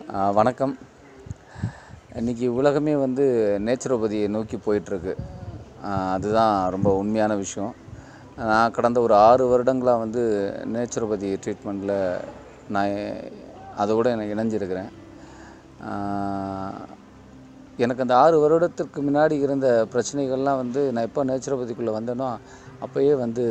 ஆ, வணக்கம் இன்றைக்கி உலகமே வந்து நேச்சுரோபதியை நோக்கி போயிட்டுருக்கு அதுதான் ரொம்ப உண்மையான விஷயம் நான் கடந்த ஒரு ஆறு வருடங்களாக வந்து நேச்சுரோபதி ட்ரீட்மெண்ட்டில் நான் அதோடு எனக்கு இணைஞ்சிருக்கிறேன் ஆ, எனக்கு அந்த ஆறு வருடத்திற்கு முன்னாடி இருந்த பிரச்சனைகள்லாம் வந்து நான் எப்போ நேச்சுரோபதிக்குள்ளே வந்தேனோ அப்போயே வந்து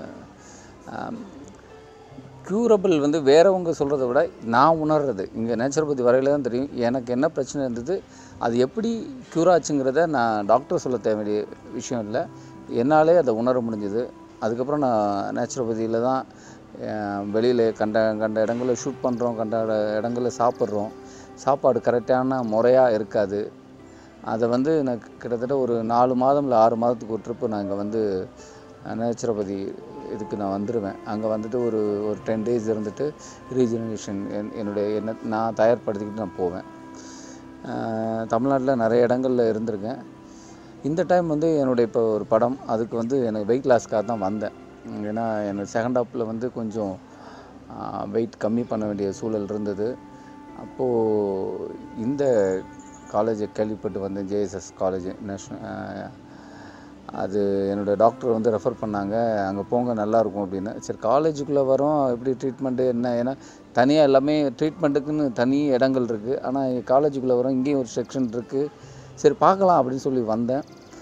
ஆம், க்யூரபிள் வந்து வேறவங்க சொல்கிறத விட நான் உணர்றது இங்கே நேச்சுரோபதி வரையில தான் தெரியும் எனக்கு என்ன பிரச்சனை இருந்தது அது எப்படி க்யூர் ஆச்சுங்கிறத நான் டாக்டர் சொல்ல தேவைய விஷயம் இல்லை என்னாலே அதை உணர முடிஞ்சுது அதுக்கப்புறம் நான் நேச்சுரோபதியில் தான் வெளியில் கண்ட கண்ட இடங்களில் ஷூட் பண்ணுறோம் கண்ட இட- இடங்களில் சாப்பிட்றோம் சாப்பாடு கரெக்டான முறையாக இருக்காது அதை வந்து நான் கிட்டத்தட்ட ஒரு நாலு மாதம் இல்லை ஆறு மாதத்துக்கு ஒரு ட்ரிப்பு நான் இங்கே வந்து நேச்சுரோபதி இதுக்கு நான் வந்துடுவேன் அங்கே வந்துட்டு ஒரு ஒரு டென் டேஸ் இருந்துட்டு ரீஜெனரேஷன் என்னுடைய என்ன நான் தயார்படுத்திக்கிட்டு நான் போவேன் தமிழ்நாட்டில் நிறைய இடங்களில் இருந்திருக்கேன் இந்த டைம் வந்து என்னுடைய இப்போ ஒரு படம் அதுக்கு வந்து எனக்கு வெயிட் லாஸ்க்காக தான் வந்தேன் ஏன்னா எனக்கு செகண்ட் ஹாப்பில் வந்து கொஞ்சம் வெயிட் கம்மி பண்ண வேண்டிய சூழல் இருந்தது அப்போது இந்த காலேஜை கேள்விப்பட்டு வந்தேன் ஜேஎஸ்எஸ் காலேஜ் நேஷ்னல் அது என்னோடய டாக்டர் வந்து ரெஃபர் பண்ணாங்க அங்கே போங்க நல்லாயிருக்கும் அப்படின்னு சரி காலேஜுக்குள்ளே வரோம் எப்படி ட்ரீட்மெண்ட்டு என்ன ஏன்னா தனியாக எல்லாமே ட்ரீட்மெண்ட்டுக்குன்னு தனி இடங்கள் இருக்குது ஆனால் காலேஜுக்குள்ளே வரோம் இங்கேயும் ஒரு செக்ஷன் இருக்குது சரி பார்க்கலாம் அப்படின்னு சொல்லி வந்தேன்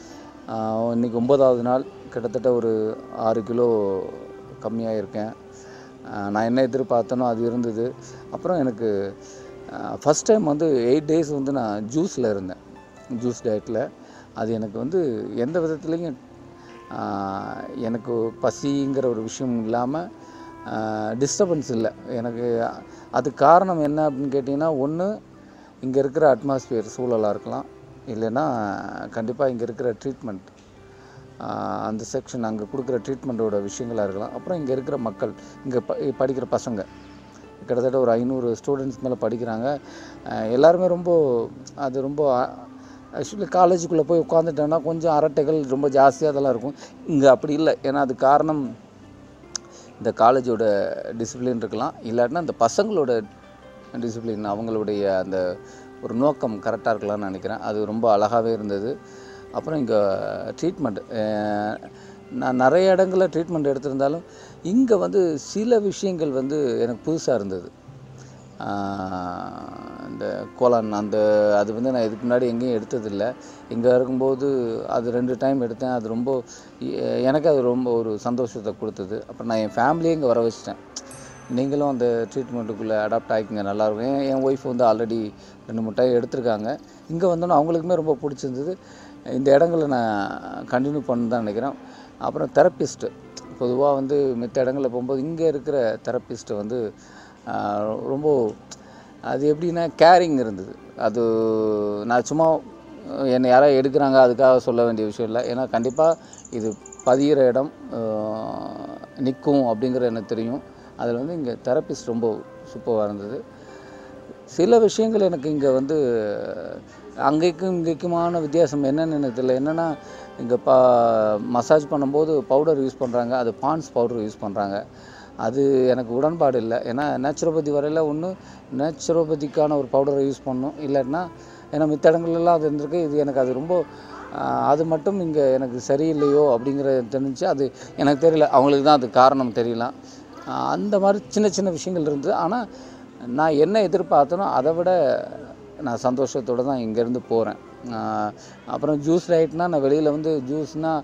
ஆஹ் இன்னைக்கு ஒம்பதாவது நாள் கிட்டத்தட்ட ஒரு ஆறு கிலோ கம்மியாக இருக்கேன் ஆஹ் நான் என்ன எதிர்பார்த்தனோ அது இருந்தது அப்புறம் எனக்கு ஃபஸ்ட் டைம் வந்து எயிட் டேஸ் வந்து நான் ஜூஸில் இருந்தேன் ஜூஸ் டயட்டில் அது எனக்கு வந்து எந்த விதத்துலேயும் ஆஹ் எனக்கு பசிங்கிற ஒரு விஷயம் இல்லாமல் டிஸ்டர்பன்ஸ் இல்லை எனக்கு அது காரணம் என்ன அப்படின்னு கேட்டிங்கன்னா ஒன்று இங்கே இருக்கிற அட்மாஸ்பியர் சூழலாக இருக்கலாம் இல்லைன்னா கண்டிப்பாக இங்கே இருக்கிற ட்ரீட்மெண்ட் அந்த செக்ஷன் அங்கே கொடுக்குற ட்ரீட்மெண்ட்டோட விஷயங்களாக இருக்கலாம் அப்புறம் இங்கே இருக்கிற மக்கள் இங்கே ப படிக்கிற பசங்க கிட்டத்தட்ட ஒரு ஐநூறு ஸ்டூடெண்ட்ஸ் மேலே படிக்கிறாங்க அஹ் எல்லாருமே ரொம்ப அது ரொம்ப ஆக்சுவலி காலேஜுக்குள்ளே போய் உட்காந்துட்டோன்னா கொஞ்சம் அரட்டைகள் ரொம்ப ஜாஸ்தியாக அதெல்லாம் இருக்கும் இங்கே அப்படி இல்லை ஏன்னா அது காரணம் இந்த காலேஜோட டிசிப்ளின் இருக்கலாம் இல்லாட்டினா இந்த பசங்களோட டிசிப்ளின் அவங்களுடைய அந்த ஒரு நோக்கம் கரெக்டாக இருக்கலாம்னு நினைக்கிறேன் அது ரொம்ப அழகாகவே இருந்தது அப்புறம் இங்கே ட்ரீட்மெண்ட் நான் நிறைய இடங்களில் ட்ரீட்மெண்ட் எடுத்திருந்தாலும் இங்கே வந்து சில விஷயங்கள் வந்து எனக்கு புதுசாக இருந்தது ஆஹ் இந்த கோலான் அந்த அது வந்து நான் இதுக்கு முன்னாடி எங்கேயும் எடுத்ததில்லை இங்கே இருக்கும்போது அது ரெண்டு டைம் எடுத்தேன் அது ரொம்ப எ- எனக்கு அது ரொம்ப ஒரு சந்தோஷத்தை கொடுத்தது அப்புறம் நான் என் ஃபேமிலியே இங்கே வர வச்சிட்டேன் நீங்களும் அந்த ட்ரீட்மெண்ட்டுக்குள்ளே அடாப்ட் ஆகிக்கிங்க நல்லாயிருக்கும் என் என் ஒய்ஃப் வந்து ஆல்ரெடி ரெண்டு மூணு டைம் எடுத்திருக்காங்க இங்கே வந்தோன்னே அவங்களுக்குமே ரொம்ப பிடிச்சிருந்தது இந்த இடங்களை நான் கண்டினியூ பண்ண தான் நினைக்கிறேன் அப்புறம் தெரப்பிஸ்ட்டு பொதுவாக வந்து மித்த இடங்களில் போகும்போது இங்கே இருக்கிற தெரப்பிஸ்ட்டு வந்து ஆஹ், ரொம்ப அது எப்படின்னா கேரிங் இருந்தது அது நான் சும்மா என்னை யாராவது எடுக்கிறாங்க அதுக்காக சொல்ல வேண்டிய விஷயம் இல்லை ஏன்னா கண்டிப்பாக இது பதிகிற இடம் நிற்கும் அப்படிங்கிற எனக்கு தெரியும் அதில் வந்து இங்கே தெரப்பிஸ்ட் ரொம்ப சூப்பராக இருந்தது சில விஷயங்கள் எனக்கு இங்கே வந்து அங்கேக்கும் இங்கேக்குமான வித்தியாசம் என்னன்னு எனக்கு தெரியல என்னென்னா இங்கே பா மசாஜ் பண்ணும்போது பவுடர் யூஸ் பண்ணுறாங்க அது பான்ஸ் பவுடர் யூஸ் பண்ணுறாங்க அது எனக்கு உடன்பாடு இல்லை ஏன்னா நேச்சுரோபதி வரையில் ஒன்று நேச்சுரோபதிக்கான ஒரு பவுடரை யூஸ் பண்ணணும் இல்லைன்னா ஏன்னா மித்த இடங்கள்லாம் அது இருந்திருக்கு இது எனக்கு அது ரொம்ப ஆஹ், அது மட்டும் இங்கே எனக்கு சரியில்லையோ அப்படிங்கிற தெரிஞ்சு அது எனக்கு தெரியல அவங்களுக்கு தான் அது காரணம் தெரியலாம் ஆஹ், அந்த மாதிரி சின்ன சின்ன விஷயங்கள் இருந்தது ஆனால் நான் என்ன எதிர்பார்த்தனோ அதை விட நான் சந்தோஷத்தோடு தான் இங்கேருந்து போகிறேன் அப்புறம் ஜூஸ் ரைட்னால் நான் வெளியில் வந்து ஜூஸ்னால்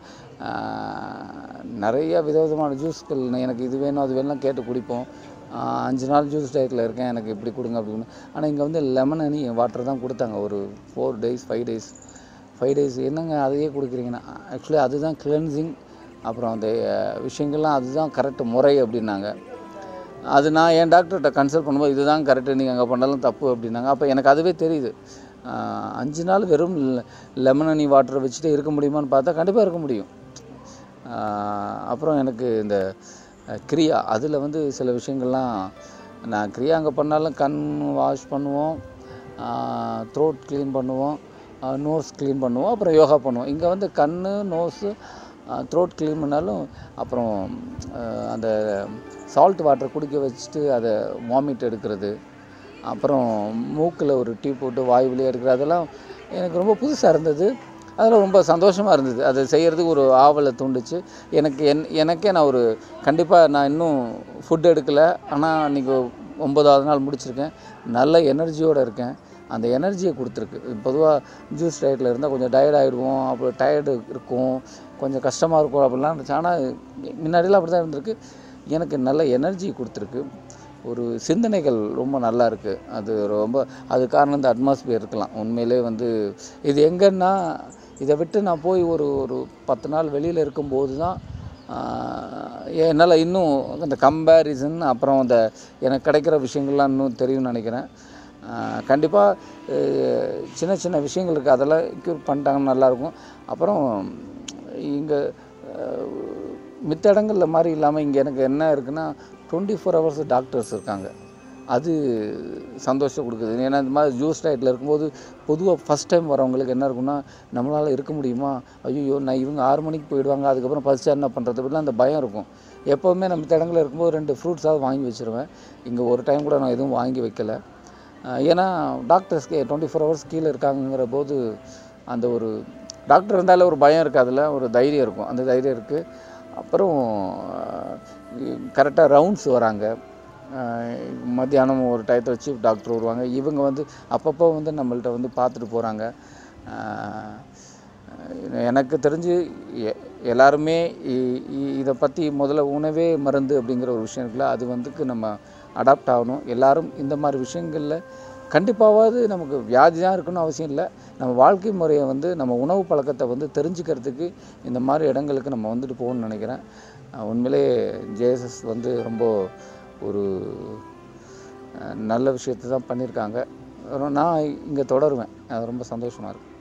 நிறைய விதவிதமான ஜூஸ்கள் எனக்கு இது வேணும் அது வேணும்லாம் கேட்டு குடிப்போம் ஆஹ் அஞ்சு நாள் ஜூஸ் டயட்டில் இருக்கேன் எனக்கு இப்படி கொடுங்க அப்படின்னு ஆனால் இங்கே வந்து லெமன் ஹனி வாட்டர் தான் கொடுத்தாங்க ஒரு four days five days five days என்னங்க அதையே கொடுக்குறீங்கன்னா ஆக்சுவலி அதுதான் கிளென்சிங் அப்புறம் அந்த அஹ், விஷயங்கள்லாம் அதுதான் கரெக்ட் முறை அப்படின்னாங்க அது நான் என் டாக்டர்கிட்ட கன்சல்ட் பண்ணும்போது இதுதான் கரெக்டு நீங்கள் அங்கே பண்ணாலும் தப்பு அப்படின்னாங்க அப்போ எனக்கு அதுவே தெரியுது ஆஹ், அஞ்சு நாள் வெறும் லெமன் ஹனி வாட்டரை வச்சுட்டு இருக்க முடியுமான்னு பார்த்தா கண்டிப்பாக இருக்க முடியும் ஆஹ், அப்புறம் எனக்கு இந்த அஹ், கிரியா அதில் வந்து சில விஷயங்கள்லாம் நான் கிரியா அங்கே பண்ணாலும் கண் வாஷ் பண்ணுவோம் த்ரோட் க்ளீன் பண்ணுவோம் நோஸ் க்ளீன் பண்ணுவோம் அப்புறம் யோகா பண்ணுவோம் இங்கே வந்து கண் நோஸு த்ரோட் க்ளீன் பண்ணாலும் அப்புறம் அஹ், அந்த சால்ட் வாட்டர் குடிக்க வச்சுட்டு அதை வாமிட் எடுக்கிறது அப்புறம் மூக்கில் ஒரு டீ போட்டு வாய் வழியாக எடுக்கிற அதெல்லாம் எனக்கு ரொம்ப புதுசாக இருந்தது அதில் ரொம்ப சந்தோஷமாக இருந்தது அதை செய்கிறதுக்கு ஒரு ஆவலை தூண்டுச்சு எனக்கு என் எனக்கே நான் ஒரு கண்டிப்பாக நான் இன்னும் ஃபுட் எடுக்கலை ஆனால் இன்றைக்கி ஒம்பதாவது நாள் முடிச்சிருக்கேன் நல்ல எனர்ஜியோடு இருக்கேன் அந்த எனர்ஜியை கொடுத்துருக்கு பொதுவாக ஜூஸ் டயட்டில் இருந்தால் கொஞ்சம் டயர்ட் ஆகிடுவோம் அப்புறம் டயர்டு இருக்கும் கொஞ்சம் கஷ்டமாக இருக்கும் அப்படிலாம் இருந்துச்சு ஆனால் முன்னாடிலாம் அப்படி தான் இருந்திருக்கு எனக்கு நல்ல எனர்ஜி கொடுத்துருக்கு ஒரு சிந்தனைகள் ரொம்ப நல்லா இருக்குது அது ரொம்ப அது காரணம் இந்த அட்மாஸ்பியர் இருக்கலாம் உண்மையிலே வந்து இது எங்கன்னா இதை விட்டு நான் போய் ஒரு ஒரு பத்து நாள் வெளியில் இருக்கும்போது தான் என்னால் இன்னும் அந்த கம்பேரிசன் அப்புறம் அந்த எனக்கு கிடைக்கிற விஷயங்கள்லாம் இன்னும் தெரியும்னு நினைக்கிறேன் கண்டிப்பாக சின்ன சின்ன விஷயங்கள் இருக்குது அதெல்லாம் க்யூர் பண்ணிட்டாங்கன்னா நல்லாயிருக்கும் அப்புறம் இங்கே மித்த இடங்களில் மாதிரி இல்லாமல் இங்கே எனக்கு என்ன இருக்குன்னா டுவெண்ட்டி ஃபோர் ஹவர்ஸ் டாக்டர்ஸ் இருக்காங்க அது சந்தோஷம் கொடுக்குது ஏன்னா இந்த மாதிரி ஜூஸ் டயட்டில் இருக்கும்போது பொதுவாக ஃபஸ்ட் டைம் வரவங்களுக்கு என்ன இருக்குன்னா நம்மளால் இருக்க முடியுமா ஐயோ நான் இவங்க ஆறு மணிக்கு போயிடுவாங்க அதுக்கப்புறம் பசிச்சா என்ன பண்ணுறது அப்படிலாம் அந்த பயம் இருக்கும் எப்போவுமே நம்ம மித்த இடங்களில் இருக்கும்போது ரெண்டு ஃப்ரூட்ஸாவது வாங்கி வச்சுருவேன் இங்கே ஒரு டைம் கூட நான் எதுவும் வாங்கி வைக்கல ஏன்னா டாக்டர்ஸ்க்கு டுவெண்ட்டி ஃபோர் ஹவர்ஸ் கீழே இருக்காங்கிற போது அந்த ஒரு டாக்டர் இருந்தாலே ஒரு பயம் இருக்குது அதில் ஒரு தைரியம் இருக்கும் அந்த தைரியம் இருக்குது அப்புறம் கரெக்டாக ரவுண்ட்ஸ் வராங்க மத்தியானம் ஒரு டயத்தில் சீஃப் டாக்டர் வருவாங்க இவங்க வந்து அப்பப்போ வந்து நம்மள்ட்ட வந்து பார்த்துட்டு போகிறாங்க எனக்கு தெரிஞ்சு எ எல்லாருமே இதை பற்றி முதல்ல உணவே மருந்து அப்படிங்கிற ஒரு விஷயம் இருக்குல்ல அது வந்துக்கு நம்ம அடாப்ட் ஆகணும் எல்லாரும் இந்த மாதிரி விஷயங்களில் கண்டிப்பாவது நமக்கு வியாதி தான் இருக்கணும் அவசியம் இல்லை நம்ம வாழ்க்கை முறையை வந்து நம்ம உணவு பழக்கத்தை வந்து தெரிஞ்சுக்கிறதுக்கு இந்த மாதிரி இடங்களுக்கு நம்ம வந்துட்டு போகணும்னு நினைக்கிறேன் உண்மையிலே ஜேஎஸ்எஸ் வந்து ரொம்ப ஒரு நல்ல விஷயத்தை தான் பண்ணியிருக்காங்க நான் இங்கே தொடருவேன் அது ரொம்ப சந்தோஷமாக இருக்குது